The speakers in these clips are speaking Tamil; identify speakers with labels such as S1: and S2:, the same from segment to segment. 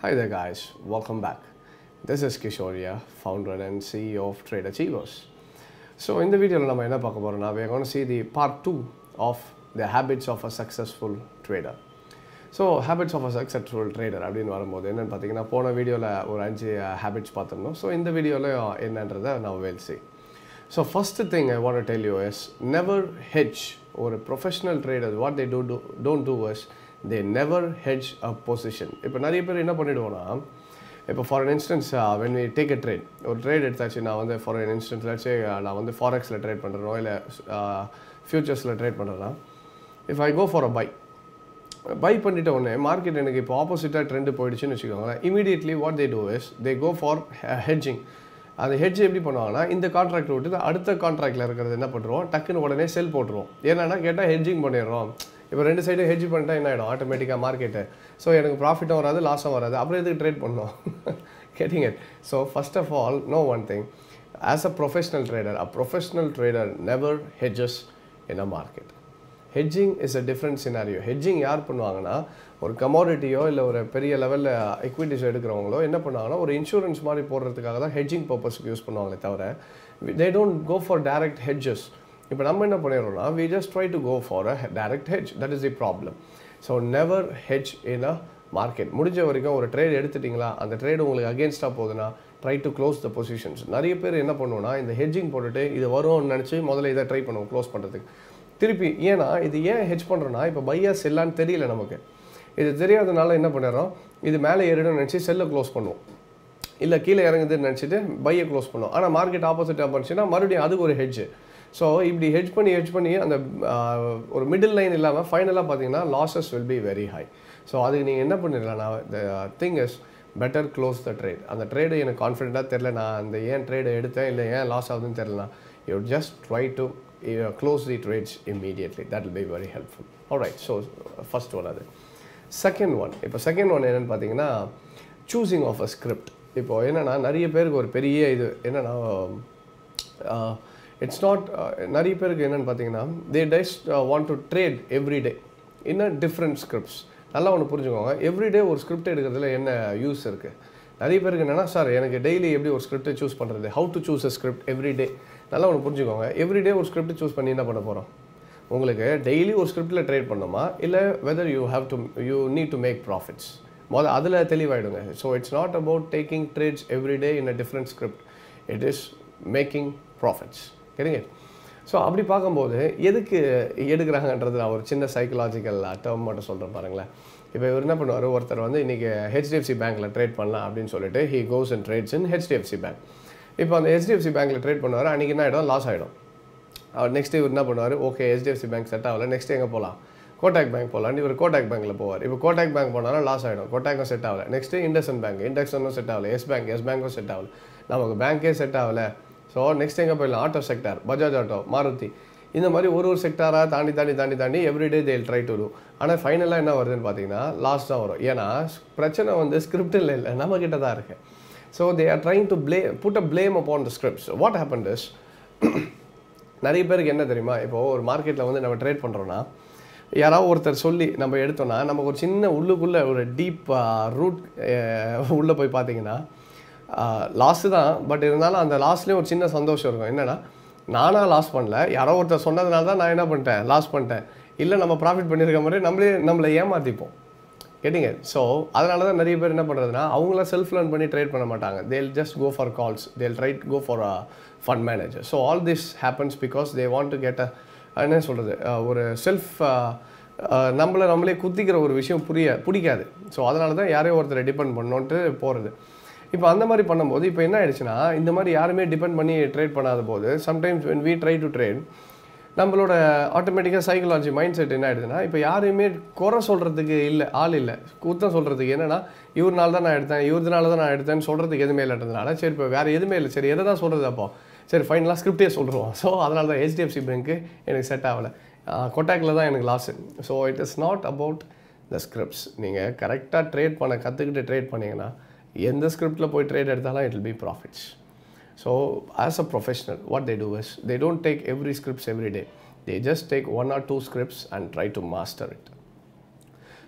S1: Hi there, guys. Welcome back. This is Kishoria, founder and CEO of Trade Achievers. So இந்த வீடியோவில் நம்ம என்ன பார்க்க போகிறோம்னா we are going to see the part two of the habits of a successful trader. So habits of a successful trader அப்படின்னு வரும்போது என்னென்னு பார்த்தீங்கன்னா போன வீடியோவில் ஒரு அஞ்சு ஹேபிட்ஸ் பார்த்துருந்தோம் ஸோ இந்த வீடியோவில் என்னன்றதை நான் well see so first thing I want tell you is never hedge ஒரு professional trader what they do do don't do is they never hedge a position இப்போ நிறைய பேர் என்ன பண்ணிடுவோன்னா இப்போ for an instance when we take a trade ஒரு ட்ரேட் எடுத்தாச்சு நான் வந்து ஃபார் அன் இன்ஸ்டன்ஸ் வச்சு நான் வந்து ஃபாரெக்ஸில் ட்ரேட் பண்ணுறனோ இல்லை ஃப்யூச்சர்ஸில் ட்ரேட் பண்ணுறேன்னா if I go for a buy buy பண்ணிட்ட உடனே மார்க்கெட் எனக்கு இப்போ ஆப்போசிட்டாக ட்ரெண்டு போயிடுச்சுன்னு வச்சுக்கோங்களேன் immediately what they do is they go for hedging அந்த ஹெட்ஜ் எப்படி பண்ணுவாங்கன்னா இந்த கான்ட்ராக்ட் விட்டு அடுத்த கான்ட்ராக்டில் இருக்கிறது என்ன பண்ணுறோம் டக்குன்னு உடனே செல் போட்டுருவோம் ஏன்னா கேட்டால் ஹெட்ஜிங் பண்ணிடுறோம் இப்போ ரெண்டு சைடு ஹெட்ஜ் பண்ணிட்டா என்ன ஆகிடும் ஆட்டோமேட்டிக்காக மார்க்கெட்டு ஸோ எனக்கு ப்ராஃபிட்டும் வராது லாஸும் வராது அப்புறம் எதுக்கு ட்ரேட் பண்ணோம் getting it so first of all know one thing as a professional trader a professional trader never hedges in a market hedging is a different scenario hedging யார் பண்ணுவாங்கன்னா ஒரு கமாடிட்டியோ இல்லை ஒரு பெரிய லெவலில் எக்விட்டிஸ் எடுக்கிறவங்களோ என்ன பண்ணுவாங்கன்னா ஒரு இன்சூரன்ஸ் மாதிரி போடுறதுக்காக தான் ஹெட்ஜிங் பர்பஸ்க்கு யூஸ் பண்ணுவாங்களே தவிர they don't go for direct hedges இப்போ நம்ம என்ன பண்ணிடுறோம்னா we just try to go for a direct hedge that is the problem so never hedge in a market முடிஞ்ச வரைக்கும் ஒரு ட்ரேட் எடுத்துட்டிங்களா அந்த ட்ரேட் உங்களுக்கு அகேன்ஸ்டாக போகுதுன்னா try to close the positions நிறைய பேர் என்ன பண்ணுவோன்னா இந்த ஹெட்ஜிங் போட்டுட்டு இது வரும்னு நினச்சி முதல்ல இதை ட்ரை பண்ணுவோம் க்ளோஸ் பண்ணுறதுக்கு திருப்பி ஏன்னா இது ஏன் ஹெச் பண்ணுறோன்னா இப்போ பையா செல்லான்னு தெரியல நமக்கு இது தெரியாதனால என்ன பண்ணிடுறோம் இது மேலே ஏறிடும்னு நினச்சி செல்லை க்ளோஸ் பண்ணுவோம் இல்லை கீழே இறங்குதுன்னு நினச்சிட்டு பையை க்ளோஸ் பண்ணுவோம் ஆனால் மார்க்கெட் ஆப்போசிட்டாக பண்ணுச்சுன்னா மறுபடியும் அதுக்கு ஒரு ஹெட்ஜ் ஸோ இப்படி ஹெட்ஜ் பண்ணி ஹெட்ஜ் பண்ணி அந்த ஒரு மிடில் லைன் இல்லாமல் ஃபைனலாக பார்த்தீங்கன்னா losses will be very high so அதுக்கு நீங்கள் என்ன பண்ணிடலாம் the thing is better close the trade அந்த ட்ரேடு எனக்கு கான்ஃபிடென்ட்டாக தெரில நான் அந்த ஏன் ட்ரேடை எடுத்தேன் இல்லை ஏன் லாஸ் ஆகுதுன்னு தெரிலனா you just try to close the trades immediately that will be very helpful alright so first one அது செகண்ட் ஒன் இப்போ செகண்ட் ஒன் என்னென்னு பார்த்தீங்கன்னா சூஸிங் ஆஃப் அ ஸ்கிரிப்ட் இப்போ என்னென்னா நிறைய பேருக்கு ஒரு பெரிய இது என்னென்னா இட்ஸ் நாட் நிறைய பேருக்கு என்னென்னு பார்த்தீங்கன்னா they test want to trade every day in a different scripts நல்லா ஒன்று புரிஞ்சுக்கோங்க எவ்ரிடே ஒரு ஸ்கிரிப்ட் எடுக்கிறதுல என்ன யூஸ் இருக்குது நிறைய பேருக்கு என்னென்னா சார் எனக்கு டெய்லி எப்படி ஒரு ஸ்கிரிப்டை சூஸ் பண்ணுறது how to choose a script every day நல்லா ஒன்று புரிஞ்சுக்கோங்க எவ்ரிடே ஒரு ஸ்கிரிப்ட் சூஸ் பண்ணி என்ன பண்ண போகிறோம் உங்களுக்கு டெய்லி ஒரு ஸ்கிரிப்டில் ட்ரேட் பண்ணணுமா இல்லை whether you have to you need to make profits மொதல் அதில் தெளிவாயிடுங்க so it's not about taking trades every day in a different script it is making profits சரிங்க ஸோ அப்படி பார்க்கும்போது எதுக்கு எடுக்கிறாங்கன்றது நான் ஒரு சின்ன சைக்கலாஜிக்கல் டேர்ம் மட்டும் சொல்கிறேன் பாருங்களேன் இப்போ இவர் என்ன பண்ணுவார் ஒருத்தர் வந்து இன்றைக்கி ஹெச்டிஎஃப்சி பேங்க்கில் ட்ரேட் பண்ணலாம் அப்படின்னு சொல்லிட்டு he goes and trades in HDFC bank இப்போ அந்த ஹெச்டிஎஃப்சி பேங்க்கில் ட்ரேட் பண்ணுவார் அன்றைக்கி என்ன ஆகிடும் லாஸ் ஆகிடும் அவர் நெக்ஸ்ட் இவர் என்ன பண்ணுவார் ஓகே ஹெச்டிஎஃப்சி பேங்க் செட் ஆகல நெக்ஸ்ட் எங்கே போகலாம் கோட்டாக் பேங்க் போகலாம் இவர் கோட்டாக் பேங்க்கில் போவார் இப்போ கோட்டாக் பேங்க் போனாலும் லாஸ் ஆகிடும் கோட்டாக்கும் செட் ஆகல நெக்ஸ்ட்டு இண்டஸ்இன் பேங்க் இண்டஸ்இன்னும் செட் ஆகல எஸ் பேங்க் எஸ் பேங்க்கும் செட் ஆகல நமக்கு பேங்க்கே செட் ஆகல ஸோ நெக்ஸ்ட் எங்கே போயிடலாம் auto sector Bajaj auto Maruti இந்த மாதிரி ஒரு ஒரு செக்டாராக தாண்டி தாண்டி தாண்டி தாண்டி எவ்ரிடே தேல் ட்ரை டு டூ ஆனால் ஃபைனலாக என்ன வருதுன்னு பார்த்தீங்கன்னா லாஸ் தான் வரும் ஏன்னா பிரச்சனை வந்து ஸ்கிரிப்டில் இல்லை நம்ம கிட்ட தான் இருக்குது so they are trying to play put a blame upon the scripts what happen is நிறைய பேருக்கு என்ன தெரியுமா இப்போது ஒரு மார்க்கெட்டில் வந்து நம்ம ட்ரேட் பண்ணுறோன்னா யாராவது ஒருத்தர் சொல்லி நம்ம எடுத்தோன்னா நமக்கு ஒரு சின்ன உள்ளுக்குள்ளே ஒரு டீப் ரூட் உள்ளே போய் பார்த்தீங்கன்னா லாஸு தான் பட் இருந்தாலும் அந்த லாஸ்லேயும் ஒரு சின்ன சந்தோஷம் இருக்கும் என்னென்னா நானாக லாஸ் பண்ணல யாரோ ஒருத்தர் சொன்னதுனால தான் நான் என்ன பண்ணிட்டேன் லாஸ் பண்ணிட்டேன் இல்லை நம்ம ப்ராஃபிட் பண்ணியிருக்க மாதிரி நம்மளே நம்மளை ஏமாற்றிப்போம் கேட்டிங்க ஸோ அதனால தான் நிறைய பேர் என்ன பண்ணுறதுனா அவங்கள செல்ஃப் லேர்ன் பண்ணி ட்ரேட் பண்ண மாட்டாங்க they'll just go for calls they'll try go for a fund manager so all this happens because they want to get a என்ன சொல்கிறது ஒரு செல்ஃப் நம்மளை நம்மளே குத்திக்கிற ஒரு விஷயம் புரிய பிடிக்காது ஸோ அதனால தான் யாரையோ ஒருத்தரை டிபெண்ட் பண்ணோன்ட்டு போகிறது இப்போ அந்த மாதிரி பண்ணும்போது இப்போ என்ன ஆயிடுச்சுன்னா இந்த மாதிரி யாருமே டிபெண்ட் பண்ணி ட்ரேட் பண்ணாத போது sometimes when we try to trade நம்மளோட ஆட்டோமேட்டிக்காக சைக்கலாஜி மைண்ட் செட் என்ன ஆயிடுதுன்னா இப்போ யாரையுமே குறை சொல்கிறதுக்கு இல்லை ஆள் இல்லை குத்தம் சொல்கிறதுக்கு என்னென்னா இவர்னால தான் நான் எடுத்தேன் இவர்னால தான் நான் எடுத்தேன்னு சொல்கிறதுக்கு எதுவுமே இல்லாததுனால சரி இப்போ வேறு எதுவுமே இல்லை சரி எதை தான் சொல்கிறது அப்போ சரி ஃபைனலாக ஸ்கிரிப்டே சொல்கிறோம் ஸோ அதனால தான் ஹெச்டிஎஃப்சி பேங்க்கு எனக்கு செட் ஆகலை கொட்டாக்கில் தான் எனக்கு loss so it is not about the scripts நீங்கள் கரெக்டாக ட்ரேட் பண்ண கற்றுக்கிட்டு ட்ரேட் பண்ணிங்கன்னா எந்த ஸ்கிரிப்டில் போய் ட்ரேட் எடுத்தாலும் it will be profits so as a professional what they do is they don't take every scripts every day they just take one or two scripts and try to master it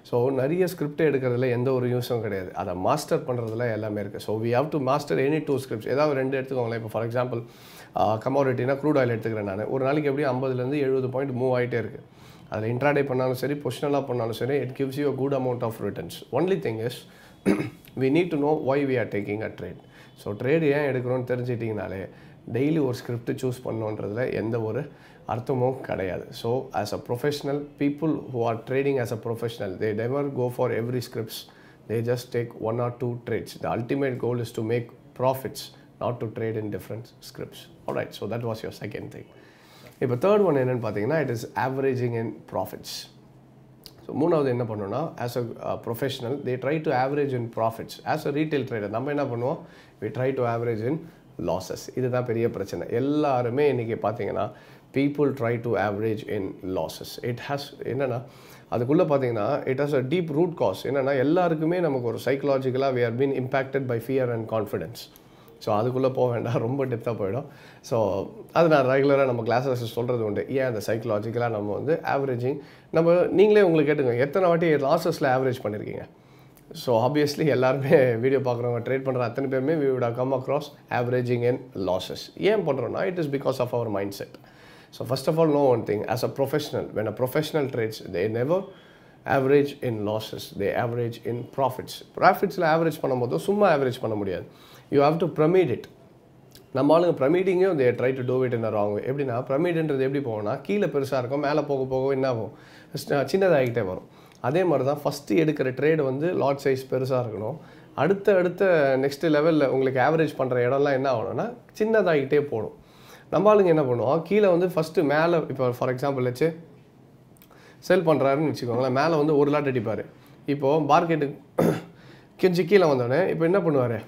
S1: so நிறைய ஸ்கிரிப்ட் எடுக்கிறதுல எந்த ஒரு யூஸும் கிடையாது அதை மாஸ்டர் பண்ணுறதுல எல்லாமே இருக்குது so we have to master any two scripts ஏதாவது ரெண்டு எடுத்துக்கோங்களேன் இப்போ ஃபார் எக்ஸாம்பிள் கமாடிட்டினா க்ரூட் ஆயில் எடுத்துக்கிறேன் நான் ஒரு நாளைக்கு எப்படியும் ஐம்பதுலேருந்து எழுபது பாயிண்ட் மூவ் ஆகிட்டே இருக்குது அதில் இன்ட்ராடே பண்ணாலும் சரி பொசிஷனலாக பண்ணாலும் சரி it gives you a good amount of returns only thing is we need to know why we are taking a trade so trade ஏன் எடுக்கிறோன்னு தெரிஞ்சிட்டிங்கனாலே டெய்லி ஒரு ஸ்கிரிப்ட் சூஸ் பண்ணோன்றதுல எந்த ஒரு அர்த்தமும் கிடையாது so as a professional people who are trading as a professional they never go for every scripts they just take one or two trades the ultimate goal is to make profits not to trade in different scripts right so that was your second thing இப்போ தேர்ட் ஒன் என்னென்னு பார்த்தீங்கன்னா it is averaging in profits so மூணாவது என்ன பண்ணோம்னா as a professional they try to average in profits as a retail trader நம்ம என்ன பண்ணுவோம் we try to average in losses இதுதான் பெரிய பிரச்சனை எல்லாருமே இன்றைக்கி பார்த்தீங்கன்னா people try to average in losses it has என்னென்னா அதுக்குள்ளே பார்த்தீங்கன்னா it has a deep root cause என்னென்னா எல்லாருக்குமே நமக்கு ஒரு சைக்கலாஜிக்கலாக we are been impacted by fear and confidence so அதுக்குள்ளே போக வேண்டாம் ரொம்ப டெப்த்தாக போயிடும் ஸோ அது நான் ரெகுலராக நம்ம கிளாஸஸ் சொல்கிறது உண்டு ஏன் அந்த சைக்கலாஜிக்கலாக நம்ம வந்து ஆவரேஜிங் நம்ம நீங்களே உங்களுக்கு கேட்டுங்க எத்தனை வாட்டி லாசஸில் ஆவரேஜ் பண்ணியிருக்கீங்க ஸோ ஆப்வியஸ்லி எல்லாருமே வீடியோ பார்க்குறவங்க ட்ரேட் பண்ணுற அத்தனை பேருமே we with come across averaging in losses ஏன் பண்ணுறோன்னா it is because of our mind set so first of all know one thing as a professional when a professional trades they never average in losses they average in profits ப்ராஃபிட்ஸில் ஆவரேஜ் பண்ணும்போது சும்மா ஆவரேஜ் பண்ண முடியாது you have to pyramid it நம்ம ஆளுங்க ப்ரமீடிங்கும் தே try to do it in wrong எப்படின்னா ப்ரமீடுன்றது எப்படி போகும்னா கீழே பெருசாக இருக்கும் மேலே போக போக என்ன ஆகும் சின்னதாகிட்டே வரும் அதே மாதிரி தான் ஃபஸ்ட்டு எடுக்கிற ட்ரேடு வந்து லாட் சைஸ் பெருசாக இருக்கணும் அடுத்த அடுத்த நெக்ஸ்ட் லெவலில் உங்களுக்கு ஆவரேஜ் பண்ணுற இடம்லாம் என்ன ஆகணும்னா சின்னதாகிட்டே போடும் நம்ம ஆளுங்க என்ன பண்ணுவோம் கீழே வந்து ஃபஸ்ட்டு மேலே இப்போ ஃபார் எக்ஸாம்பிள் வச்சு செல் பண்ணுறாருன்னு வச்சுக்கோங்களேன் மேலே வந்து ஒரு லாட் அடிப்பார் இப்போது மார்க்கெட்டுக்கு கொஞ்சம் கீழே வந்தோடனே இப்போ என்ன பண்ணுவார்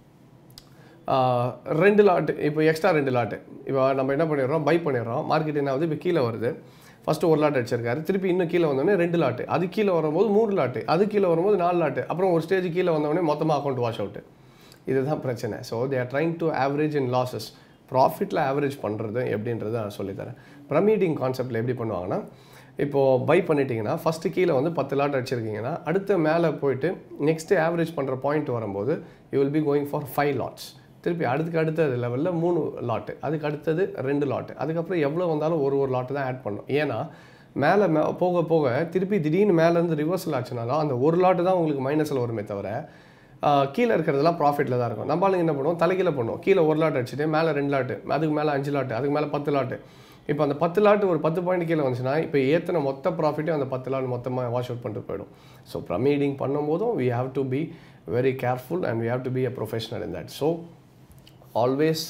S1: ரெண்டு லாட்டு இப்போ எக்ஸ்ட்ரா ரெண்டு லாட்டு இப்போ நம்ம என்ன பண்ணிடுறோம் பை பண்ணிடுறோம் மார்க்கெட் என்ன ஆகுது இப்போ கீழே வருது ஃபஸ்ட்டு ஒரு லாட் அடிச்சிருக்காரு திருப்பி இன்னும் கீழே வந்தோடனே ரெண்டு லாட்டு அது கீழே வரும்போது மூணு லாட்டு அது கீழே வரும்போது நாலு லாட்டு அப்புறம் ஒரு ஸ்டேஜ் கீழே வந்தோடனே மொத்தமாக அக்கௌண்ட் வாஷ் அவுட்டு இதுதான் பிரச்சனை so they are trying to average in losses ப்ராஃபிட்டில் ஆவரேஜ் பண்ணுறது எப்படின்றத நான் சொல்லித்தரேன் ப்ரமீட்டிங் கான்செப்டில் எப்படி பண்ணுவாங்கன்னா இப்போது பை பண்ணிட்டீங்கன்னா ஃபஸ்ட்டு கீழே வந்து பத்து லாட் அடிச்சிருக்கீங்கன்னா அடுத்த மேலே போயிட்டு நெக்ஸ்ட்டு ஆவரேஜ் பண்ணுற பாயிண்ட் வரும்போது you will be going for five lots திருப்பி அடுத்துக்கு அடுத்த லெவலில் மூணு லாட்டு அதுக்கு அடுத்தது ரெண்டு லாட்டு அதுக்கப்புறம் எவ்வளோ வந்தாலும் ஒரு ஒரு லாட்டு தான் ஆட் பண்ணும் ஏன்னா மேலே மே போக போக திருப்பி திடீர்னு மேலேருந்து ரிவர்சல் ஆச்சுனாலும் அந்த ஒரு லாட்டு தான் உங்களுக்கு மைனஸில் வருமே தவிர கீழே இருக்கிறதெல்லாம் ப்ராஃபிட்டில் தான் இருக்கும் நம்ம ஆளுங்க என்ன பண்ணுவோம் தலைகீழ பண்ணுவோம் கீழே ஒரு லாட் அடிச்சுட்டு மேலே ரெண்டு லாட்டு அதுக்கு மேலே அஞ்சு லாட்டு அதுக்கு மேலே பத்து லாட்டு இப்போ அந்த பத்து லாட்டு ஒரு பத்து பாயிண்ட் கீழே வந்துச்சுன்னா இப்போ ஏற்றின மொத்த ப்ராஃபிட்டும் அந்த பத்து லாட் மொத்தமாக வாஷ் அவுட் பண்ணிட்டு போயிடும் ஸோ ப்ரமீடிங் பண்ணும்போதும் we have to be very careful and we have to be a professional in that so always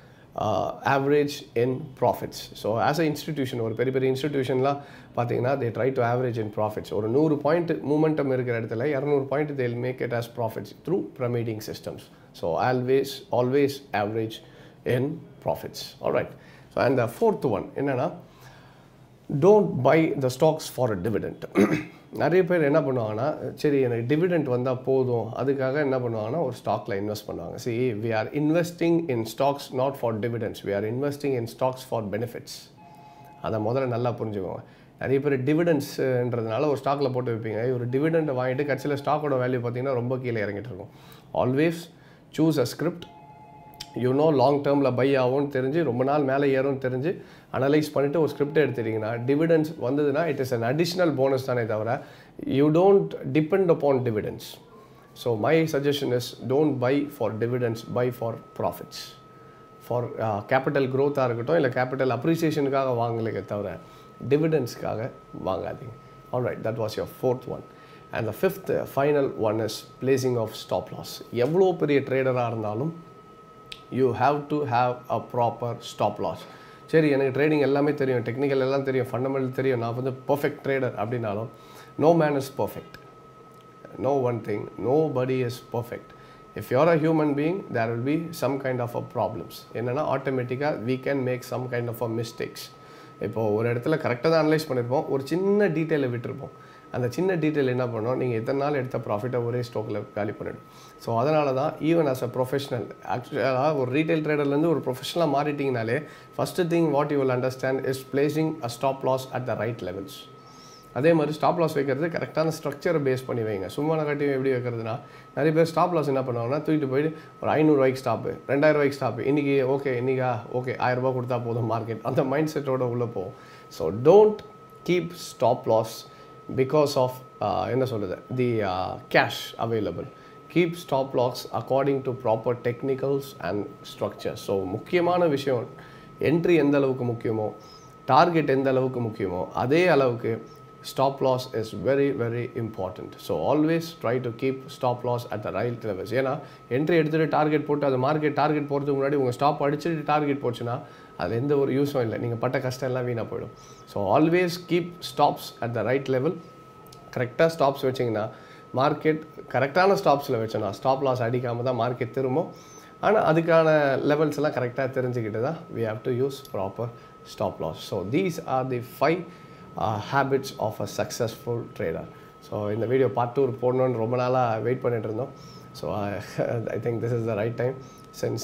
S1: average in profits so as a institution ஒரு பெரிய பெரிய இன்ஸ்டிடியூஷன்லாம் பார்த்தீங்கன்னா they try to average in profits ஒரு நூறு பாயிண்ட் மூமெண்டம் இருக்கிற இடத்துல இரநூறு point they'll make it as profits through pyramiding systems so always always average in profits alright so and the fourth one என்னென்னா don't by the stocks for a dividend நிறைய பேர் என்ன பண்ணுவாங்கன்னா சரி எனக்கு டிவிடெண்ட் வந்தால் போதும் அதுக்காக என்ன பண்ணுவாங்கன்னா ஒரு ஸ்டாக்ல இன்வெஸ்ட் பண்ணுவாங்க see we are investing in stocks not for dividends we are investing in stocks for benefits அதை முதல்ல நல்லா புரிஞ்சுக்கோங்க நிறைய பேர் டிவிடெண்ட்ஸ்ன்றதுனால ஒரு ஸ்டாக்கில் போட்டு வைப்பீங்க ஒரு டிவிடெண்ட் வாங்கிட்டு கட்சியில் ஸ்டாக்கோட வேல்யூ பார்த்தீங்கன்னா ரொம்ப கீழே இறங்கிட்டு இருக்கும் always choose a script you know long டேர்மில் பை ஆகும்னு தெரிஞ்சு ரொம்ப நாள் மேலே ஏறும்னு தெரிஞ்சு அனலைஸ் பண்ணிவிட்டு ஒரு ஸ்கிரிப்ட் எடுத்துட்டிங்கன்னா டிவிடெண்ட்ஸ் வந்ததுன்னா it is an additional bonus தானே தவிர you don't depend upon dividends so my suggestion is don't buy for dividends buy for profits for capital க்ரோத்தாக இருக்கட்டும் இல்லை கேபிட்டல் அப்ரிசியேஷனுக்காக வாங்கலையே தவிர டிவிடெண்ட்ஸ்க்காக வாங்காதீங்க all right that was your fourth one and the fifth final one is placing of stop loss எவ்வளோ பெரிய ட்ரேடராக இருந்தாலும் you have to have a proper stop loss சரி எனக்கு ட்ரேடிங் எல்லாமே தெரியும் டெக்னிக்கல் எல்லாம் தெரியும் ஃபண்டமெண்டல் தெரியும் நான் வந்து பர்ஃபெக்ட் ட்ரேடர் அப்படின்னாலும் no man is perfect no one thing nobody is perfect if you're a human being there will be some kind of a problems என்னென்னா ஆட்டோமேட்டிக்காக we can make some kind of a mistakes இப்போது ஒரு இடத்துல கரெக்டாக தான் அனலைஸ் பண்ணியிருப்போம் ஒரு சின்ன டீட்டெயிலை விட்டுருப்போம் அந்த சின்ன டீட்டெயில் என்ன பண்ணோம் நீங்கள் எத்தனை நாள் எடுத்த ப்ராஃபிட்டை ஒரே ஸ்டாக்கில் காலி பண்ணிடும் ஸோ அதனால தான் ஈவன் ஆஸ் அ ப்ரொஃபஷனல் ஆக்சுவலாக ஒரு ரீட்டைல் ட்ரேடர்லேருந்து ஒரு ப்ரொஃபஷனலாக மாறிட்டிங்கனாலே first thing what you will understand is placing a stop loss at the right levels அதே மாதிரி ஸ்டாப் லாஸ் வைக்கிறது கரெக்டான ஸ்ட்ரக்சரை பேஸ் பண்ணி வைங்க சும்மா கட்டி எப்படி வைக்கிறதுனா நிறைய பேர் ஸ்டாப் லாஸ் என்ன பண்ணுவாங்கன்னா தூக்கிட்டு போயிட்டு ஒரு ஐநூறுரூவாய்க்கு ஸ்டாப்பு ரெண்டாயிரம் ரூபாய்க்கு ஸ்டாப்பு இன்றைக்கி ஓகே இன்றைக்கா ஓகே ஆயிரரூபா கொடுத்தா போதும் மார்க்கெட் அந்த மைண்ட் செட்டோட உள்ளே போகும் so don't keep stop loss because of என்ன சொல்லுது the cash available keep stop loss according to proper technicals and structure so முக்கியமான விஷயம் என்ட்ரி எந்த அளவுக்கு முக்கியமோ டார்கெட் எந்த அளவுக்கு முக்கியமோ அதே அளவுக்கு stop loss is very very important so always try to keep stop loss at the right levels ஏன்னா என்ட்ரி எடுத்துகிட்டு டார்கெட் போட்டு அது மார்க்கெட் டார்கெட் போகிறதுக்கு முன்னாடி உங்கள் ஸ்டாப் அடிச்சுட்டு டார்கெட் போச்சுன்னா அது எந்த ஒரு யூஸும் இல்லை நீங்கள் பட்ட கஷ்டம் எல்லாம் வீணாக போயிடும் so always keep stops at the right level கரெக்டாக ஸ்டாப்ஸ் வச்சிங்கன்னா மார்க்கெட் கரெக்டான ஸ்டாப்ஸில் வச்சோன்னா ஸ்டாப் லாஸ் அடிக்காமல் தான் மார்க்கெட் திரும்பும் ஆனால் அதுக்கான லெவல்ஸ் எல்லாம் கரெக்டாக தெரிஞ்சுக்கிட்டு தான் we have to use proper stop loss so these are the five habits of a successful trader so இந்த வீடியோ பார்ட் டூ போடணுன்னு ரொம்ப நாளாக வெயிட் பண்ணிட்டு இருந்தோம் so I think this is the right time since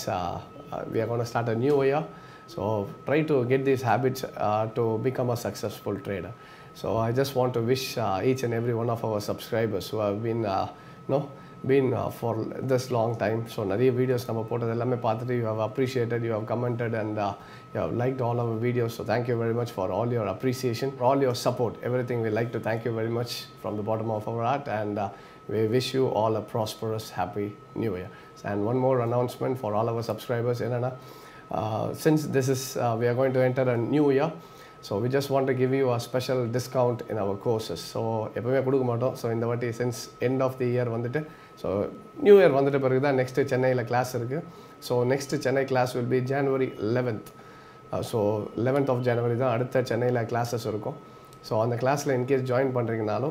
S1: we are gonna start a new year so try to get these habits to become a successful trader So I just want to wish uh, each and every one of our subscribers who have been, uh, no, been uh, for this long time. So நிறைய வீடியோஸ் நம்ம போட்டது எல்லாமே பார்த்துட்டு you have appreciated, you have commented and uh, you have liked all our videos. So thank you very much for all your appreciation, for all your support, everything. We like to thank you very much from the bottom of our heart and uh, we wish you all a prosperous, happy new year. And one more announcement for all our subscribers. என்னன்னா, uh, since this is, uh, we are going to enter a new year, so we just want to give you a special discount in our courses so எப்போவுமே கொடுக்க மாட்டோம் ஸோ இந்த வாட்டி since end of the year வந்துட்டு ஸோ நியூ இயர் வந்துட்ட பிறகு தான் நெக்ஸ்ட்டு சென்னையில் கிளாஸ் இருக்குது so next Chennai class will be January eleventh so eleventh of January தான் அடுத்த சென்னையில் கிளாஸஸ் இருக்கும் ஸோ அந்த கிளாஸில் இன்கேஸ் ஜாயின் பண்ணுறீங்கனாலும்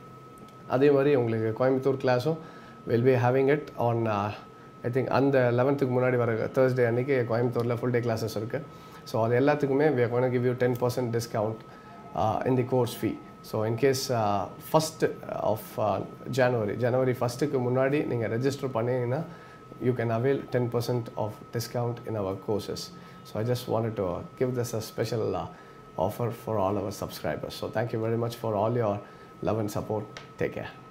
S1: அதே மாதிரி உங்களுக்கு கோயம்புத்தூர் கிளாஸும் will be having it on I think அந்த லெவன்த்துக்கு முன்னாடி வர தேர்ஸ்டே அன்றைக்கி கோயம்புத்தூரில் ஃபுல் டே கிளாஸஸ் இருக்குது ஸோ அது எல்லாத்துக்குமே we are gonna give you ten percent discount in the course fee so in case first of January January ஃபஸ்ட்டுக்கு முன்னாடி நீங்கள் ரெஜிஸ்டர் பண்ணீங்கன்னா you can avail 10% of discount in our courses. So I just wanted to uh, give this a special uh, offer for all our subscribers. So thank you very much for all your love and support. Take care.